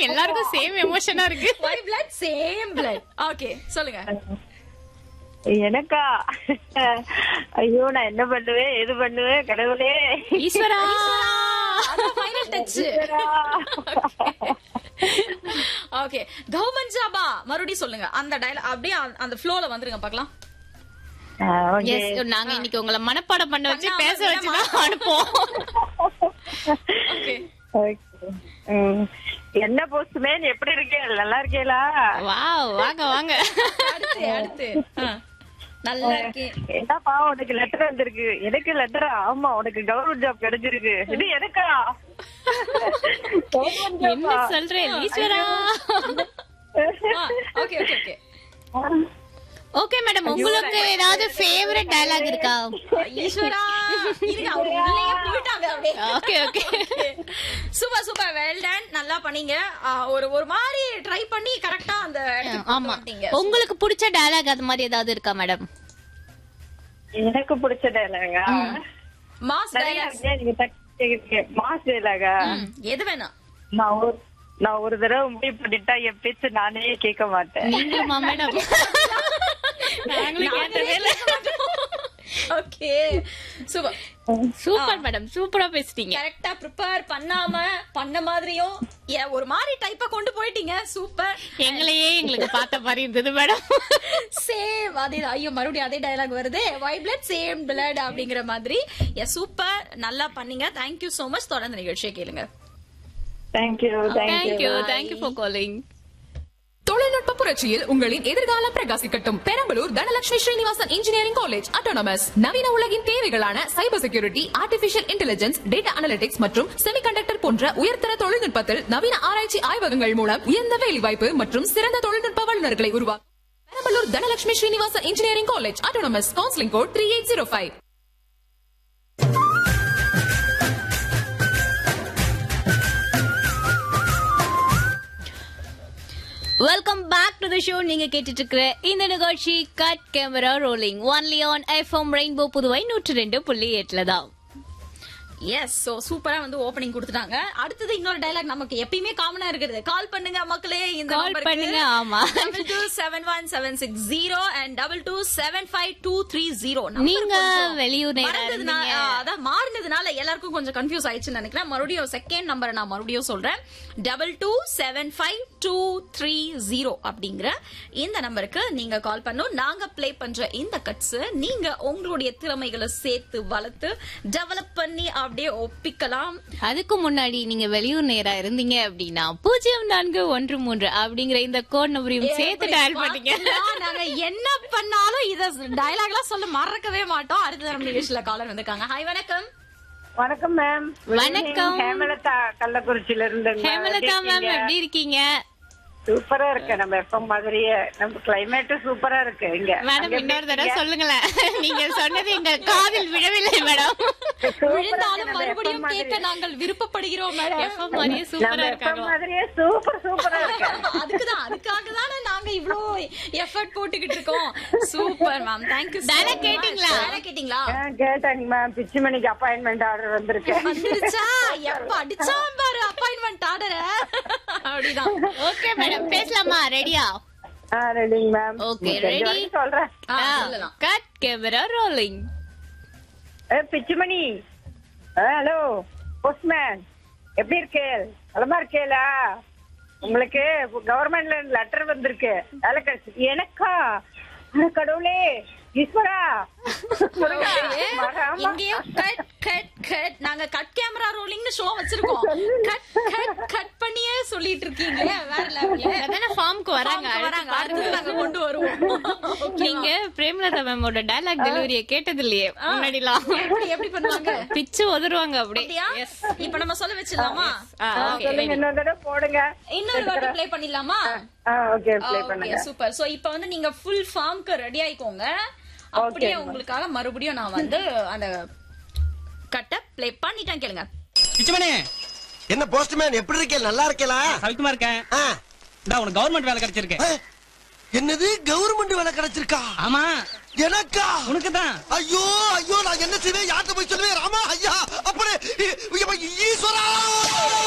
எல்லாருக்கும் சேம் எமோஷனா இருக்கு why blood same blood okay சொல்லுங்க எனக்கா ஐயோ நான் என்ன பண்ணுவேன் எது பண்ணுவேன் கடவுளே Eswara final touch okay government ஜாபா மறுபடியும் சொல்லுங்க அந்த டயலாக் அப்படியே அந்த- அந்த ஃப்ளோல வந்துருங்க பார்க்கலாம் ஆ, okay. எஸ் நாங்க இன்னைக்கு உங்களை மனப்பாடம் பண்ண வச்சு பண்ணாம பேச வச்சுதான் அனுப்புவோம் ஓகே Okay. ம். என்ன போஸ்ட்மேன் எப்படி இருக்கேன் நல்லா இருக்கேளா வாவ் வாங்க வாங்க அடுத்து அடுத்து ஆ. நல்லா இருக்கேன் என்னப்பா உனக்கு லெட்டர் வந்திருக்கு எனக்கு லெட்டரா ஆமா உனக்கு கவர்மெண்ட் ஜாப் கிடைச்சிருக்கு இது எனக்கா Government job என்ன ஆ? சொல்றேன் Eswara okay okay okay okay madam உங்களுக்கு ஏதாவது ஃபேவரட் டயலாக் இருக்கா ஈஸ்வரா இருங்க அவங்க உள்ளேயே போயிட்டாங்க அப்படியே okay okay super super well done நல்லா பண்ணீங்க ஆ, ஒரு ஒரு மாதிரி ட்ரை பண்ணி கரெக்டா அந்த இடத்துக்கு ஆமா வந்துட்டீங்க. உங்களுக்கு பிடிச்ச டயலாக் அது மாதிரி ஏதாவது இருக்கா மேடம் எனக்கு பிடிச்ச டைலாகா மாஸ் நிறைய டயலாக்ஸ் இருக்கு. நீங்க டக்கு மாஸ் டைலாகா எது வேணாம் நான் ஒரு நான் ஒரு தடவை முடிவு பண்ணிட்டா என் பேச்சு நானே கேட்க மாட்டேன் நீங்களுமா மேடம் நாங்களும் கேட்டதே இல்ல ஓகே சூப்பர் சூப்பர் மேடம் சூப்பரா பேசிட்டீங்க கரெக்டா ப்ரிப்பேர் பண்ணாம பண்ண மாதிரியும் ஏ, ஒரு மாதிரி டைப்பா கொண்டு போயிட்டீங்க சூப்பர் எங்களையே எங்களுக்கு பார்த்த மாதிரி இருந்தது மேடம் சேம் அதே ஐயோ மறுபடியும் அதே டயலாக் வருது ஒய் பிளட் சேம் பிளட் அப்படிங்கிற மாதிரி சூப்பர் நல்லா பண்ணீங்க தேங்க்யூ சோ மச் தொடர்ந்து நிகழ்ச்சியை கேளுங்க thank you thank you thank you thank you for calling தொழில்நுட்ப புரட்சியில் உங்களின் எதிர்காலம் பிரகாசிக்கட்டும் Perambalur Dhanalakshmi Srinivasan engineering college autonomous நவீன உலகின் தேவைகளான cyber security artificial intelligence data analytics மற்றும் செமிகண்டக்டர் போன்ற உயர்தர தொழில்நுட்பத்தில் நவீன ஆராய்ச்சி ஆய்வகங்கள் மூலம் உயர்ந்த வேலைவாய்ப்பு மற்றும் சிறந்த தொழில்நுட்ப வல்லுநர்களை உருவாக்கும் Perambalur Dhanalakshmi Srinivasan engineering college autonomous counselling code three eight zero five welcome back to the show நீங்க கேட்டுட்டு இருக்கிற இந்த நிகழ்ச்சி cut camera rolling only on FM rainbow Puduvai நூற்று ரெண்டு புள்ளி எட்டுல தான் எஸ் சோ சூப்பரா வந்து ஓபனிங் கொடுத்துட்டாங்க அடுத்தது இன்னொரு டயலாக் நமக்கு எப்பயுமே காமனா இருக்கிறது கால் பண்ணுங்க மக்களே இந்த Call பண்ணுங்க, ஆமா. Double two seven one seven six zero and double two seven five two three zero நீங்க வெளியூர் நேரா இருந்தீங்க. அதான் மாறினதுனால எல்லாருக்கும் கொஞ்சம் கன்ஃபியூஸ் ஆயிடுச்சுன்னு நினைக்கிறேன் மறுபடியும் செகண்ட் நம்பரை நான் மறுபடியும் சொல்றேன் double two seven five two three zero அப்படிங்கிற இந்த நம்பருக்கு நீங்க கால் பண்ணும் நாங்க ப்ளே பண்ற இந்த கட்ஸ் நீங்க உங்களுடைய திறமைகளை சேர்த்து வளர்த்து டெவலப் பண்ணி அப்படியே ஒப்பிக்கலாம் அதுக்கு முன்னாடி நீங்க வெளியூர் நேரா இருந்தீங்க அப்படின்னா பூஜ்ஜியம் நான்கு ஒன்று மூன்று அப்படிங்கிற இந்த கோட் நம்பரையும் சேர்த்து டயல் பண்ணீங்க பாத்தீங்களா? நாங்க என்ன பண்ணாலும் இத டயலாக் எல்லாம் சொல்ல மறக்கவே மாட்டோம் அடுத்த நம்ம நிகழ்ச்சியில காலர் வந்திருக்காங்க ஹாய் வணக்கம் வணக்கம் மேம் வணக்கம். ஹேமலதா கள்ளக்குறிச்சியில இருந்து ஹேமலதா மேம் எப்படி இருக்கீங்க சூப்பரா இருக்கு நம்ம எப்ப மாதிரியே நம்ம கிளைமேட் சூப்பரா இருக்கு இங்க மேடம் அங்க இன்னொரு தடவை எப்படி சொல்லுங்களேன் நீங்க சொன்னது எங்க காதில் விழவில்லை மேடம் இருக்கீங்க? விழுந்தாலும் நம்ம மறுபடியும் எப்ப கேட்க மாதிரி- நாங்கள் விருப்பப்படுகிறோம் மேடம் எஃப்எம் மாதிரியே நம்ம சூப்பரா எப்ப இருக்காங்க மாதிரியே சூப்பர் சூப்பரா இருக்கு அதுக்குதான் அதுக்காக தானே நாங்க இவ்ளோ எஃபர்ட் போட்டுக்கிட்டு இருக்கோம் சூப்பர் மேம் தேங்க்யூ Dialogue கேட்டீங்களா? கேட்டீங்களா ஆ, கேட்டாங்க மேம் பிச்சுமணிக்கு அப்பாயின்மெண்ட் ஆர்டர் வந்திருக்கு வந்துருச்சா எப்ப அடிச்சான் பாரு அப்பாயின்மெண்ட் ஆர்டர் அப்படிதான் ஓகே மேடம் பேசலாமா ரெடியா ஆ ரெடிங்க மேம் Okay, ready? சொல்றேன் ஆ, சொல்லலாம் கட் கேமரா ரோலிங் ஏ, பிச்சுமணி ஹலோ போஸ்ட்மேன் எப்படி இருக்கே நலமா இருக்கேலா உங்களுக்கு கவர்மெண்ட்ல லெட்டர் வந்திருக்கு வேலை கிடைச்சு எனக்கா அட கடவுளே ஈஸ்வரா மகாமா. இங்கேயோ கட் கட் கட் நாங்க கட் கேமரா ரோலிங்னு ஷோ வச்சிருக்கோம் கட் கட் கட் பண்ணியே சொல்லிட்டு இருக்கீங்க வேற லெவல்ல அதான ஃபார்முக்கு வராங்க வராங்க அடுத்து நாங்க கொண்டு வருவோம் நீங்க பிரேமலதா மேமோட டயலாக் டெலிவரிய கேட்டது இல்லையே முன்னாடிலாம் எப்படி எப்படி பண்ணுவாங்க பிச்சு உதருவாங்க அப்படியே அப்படியா இப்ப நம்ம சொல்ல வச்சிடலாமா ஆ, ஆ, okay, சொல்லுங்க இன்னொரு தடவை போடுங்க இன்னொரு வாட்டி ப்ளே பண்ணிடலாமா ஆ ஓகே ப்ளே பண்ணுங்க சூப்பர் சோ இப்போ வந்து நீங்க ஃபுல் ஃபார்ம்க்கு ரெடி ஆயிக்கோங்க அப்படியே உங்களுக்காக மறுபடியும் நான் வந்து அந்த கட்ட ப்ளே பண்ணிட்டேன் கேளுங்க பிச்சுமணி என்ன போஸ்ட்மேன் எப்படி இருக்கே நல்லா இருக்கேலா சவிக்குமா இருக்கேன் ஆ, இந்தா உனக்கு கவர்மெண்ட் வேலை கிடைச்சிருக்கு ஆ, என்னது கவர்மெண்ட் வேலை கிடைச்சிருக்கா ஆமா எனக்கா உனக்கு தான் ஐயோ ஐயோ நான் என்ன செய்வேன் யார்கிட்ட போய் சொல்லுவேன் ராமா ஐயா அப்புறம் ஈஸ்வரா